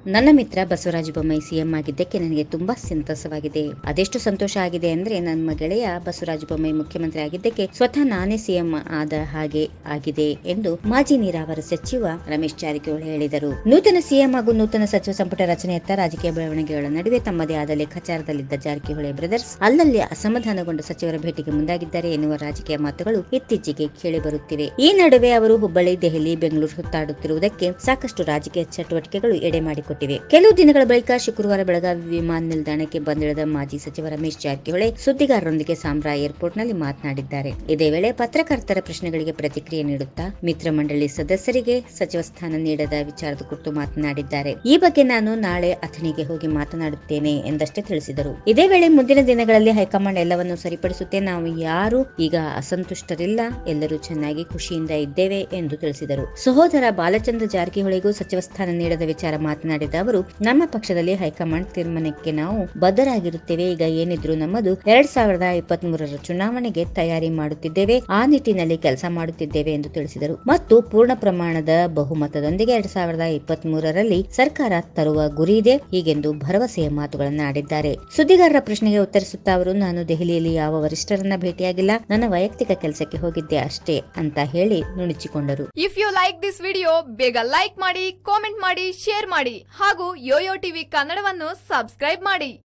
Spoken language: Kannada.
ನನ್ನ ಮಿತ್ರ ಬಸವರಾಜ ಬೊಮ್ಮಾಯಿ ಸಿಎಂ ಆಗಿದ್ದಕ್ಕೆ ನನಗೆ ತುಂಬಾ ಸಂತಸವಾಗಿದೆ ಅದೆಷ್ಟು ಸಂತೋಷ ಆಗಿದೆ ಅಂದ್ರೆ ನನ್ನ ಗೆಳೆಯ ಬಸವರಾಜ ಬೊಮ್ಮಾಯಿ ಮುಖ್ಯಮಂತ್ರಿ ಆಗಿದ್ದಕ್ಕೆ ಸ್ವತಃ ನಾನೇ ಸಿಎಂ ಆದ ಹಾಗೆ ಆಗಿದೆ ಎಂದು ಮಾಜಿ ನೀರಾವರಿ ಸಚಿವ ರಮೇಶ್ ಜಾರಕಿಹೊಳಿ ಹೇಳಿದರು ನೂತನ ಸಿಎಂ ಹಾಗೂ ನೂತನ ಸಚಿವ ಸಂಪುಟ ರಚನೆಯತ್ತ ರಾಜಕೀಯ ಬೆಳವಣಿಗೆಗಳ ನಡುವೆ ತಮ್ಮದೇ ಆದ ಲೆಕ್ಕಾಚಾರದಲ್ಲಿದ್ದ ಜಾರಕಿಹೊಳಿ ಬ್ರದರ್ಸ್ ಅಲ್ಲಲ್ಲಿ ಅಸಮಾಧಾನಗೊಂಡ ಸಚಿವರ ಭೇಟಿಗೆ ಮುಂದಾಗಿದ್ದಾರೆ ಎನ್ನುವ ರಾಜಕೀಯ ಮಾತುಗಳು ಇತ್ತೀಚೆಗೆ ಕೇಳಿಬರುತ್ತಿವೆ ಈ ನಡುವೆ ಅವರು ಹುಬ್ಬಳ್ಳಿ ದೆಹಲಿ ಬೆಂಗಳೂರು ಸುತ್ತಾಡುತ್ತಿರುವುದಕ್ಕೆ ಸಾಕಷ್ಟು ರಾಜಕೀಯ ಚಟುವಟಿಕೆಗಳು ಎಡೆ ಮಾಡಿಕೊಟ್ಟಿವೆ ಕೆಲವು ದಿನಗಳ ಬಳಿಕ ಶುಕ್ರವಾರ ಬೆಳಗಾವಿ ವಿಮಾನ ನಿಲ್ದಾಣಕ್ಕೆ ಬಂದಿಳಿದ ಮಾಜಿ ಸಚಿವ ರಮೇಶ್ ಜಾರಕಿಹೊಳಿ ಸುದ್ದಿಗಾರರೊಂದಿಗೆ ಸಾಂಬ್ರಾ ಏರ್ಪೋರ್ಟ್ನಲ್ಲಿ ಮಾತನಾಡಿದ್ದಾರೆ ಇದೇ ವೇಳೆ ಪತ್ರಕರ್ತರ ಪ್ರಶ್ನೆಗಳಿಗೆ ಪ್ರತಿಕ್ರಿಯೆ ನೀಡುತ್ತಾ ಮಿತ್ರ ಮಂಡಳಿ ಸದಸ್ಯರಿಗೆ ಸಚಿವ ಸ್ಥಾನ ನೀಡದ ವಿಚಾರದ ಕುರಿತು ಮಾತನಾಡಿದ್ದಾರೆ ಈ ಬಗ್ಗೆ ನಾನು ನಾಳೆ ಅಥಣಿಗೆ ಹೋಗಿ ಮಾತನಾಡುತ್ತೇನೆ ಎಂದಷ್ಟೇ ತಿಳಿಸಿದರು ಇದೇ ವೇಳೆ ಮುಂದಿನ ದಿನಗಳಲ್ಲಿ ಹೈಕಮಾಂಡ್ ಎಲ್ಲವನ್ನು ಸರಿಪಡಿಸುತ್ತೆ ನಾವು ಯಾರು ಈಗ ಅಸಂತುಷ್ಟರಿಲ್ಲ ಎಲ್ಲರೂ ಚೆನ್ನಾಗಿ ಖುಷಿಯಿಂದ ಇದ್ದೇವೆ ಎಂದು ತಿಳಿಸಿದರು ಸಹೋದರ ಬಾಲಚಂದ್ರ ಜಾರಕಿಹೊಳಿಗೂ ಸಚಿವ ಸ್ಥಾನ ನೀಡದ ವಿಚಾರ ಮಾತನಾಡಿದ ಅವರು ನಮ್ಮ ಪಕ್ಷದಲ್ಲಿ ಹೈಕಮಾಂಡ್ ತೀರ್ಮಾನಕ್ಕೆ ನಾವು ಬದ್ಧರಾಗಿರುತ್ತೇವೆ ಈಗ ಏನಿದ್ರು ನಮ್ಮದು ಎರಡ್ ಸಾವಿರದ ಇಪ್ಪತ್ತ್ ಮೂರರ ಚುನಾವಣೆಗೆ ತಯಾರಿ ಮಾಡುತ್ತಿದ್ದೇವೆ ಆ ನಿಟ್ಟಿನಲ್ಲಿ ಕೆಲಸ ಮಾಡುತ್ತಿದ್ದೇವೆ ಎಂದು ತಿಳಿಸಿದರು ಮತ್ತು ಪೂರ್ಣ ಪ್ರಮಾಣದ ಬಹುಮತದೊಂದಿಗೆ ಎರಡ್ ಸಾವಿರದ ಇಪ್ಪತ್ತ್ ಮೂರರಲ್ಲಿ ಸರ್ಕಾರ ತರುವ ಗುರಿ ಇದೆ ಹೀಗೆಂದು ಭರವಸೆಯ ಮಾತುಗಳನ್ನು ಆಡಿದ್ದಾರೆ ಸುದ್ದಿಗಾರರ ಪ್ರಶ್ನೆಗೆ ಉತ್ತರಿಸುತ್ತಾ ಅವರು ನಾನು ದೆಹಲಿಯಲ್ಲಿ ಯಾವ ವರಿಷ್ಠರನ್ನ ಭೇಟಿಯಾಗಿಲ್ಲ ನನ್ನ ವೈಯಕ್ತಿಕ ಕೆಲಸಕ್ಕೆ ಹೋಗಿದ್ದೆ ಅಷ್ಟೇ ಅಂತ ಹೇಳಿ ನುಣುಚಿಕೊಂಡರು if you like this video ಬೇಗ ಲೈಕ್ ಮಾಡಿ ಕಾಮೆಂಟ್ ಮಾಡಿ ಶೇರ್ ಮಾಡಿ ಹಾಗೂ ಯೋಯೋ ಟಿವಿ ಕನ್ನಡವನ್ನು ಸಬ್ಸ್ಕ್ರೈಬ್ ಮಾಡಿ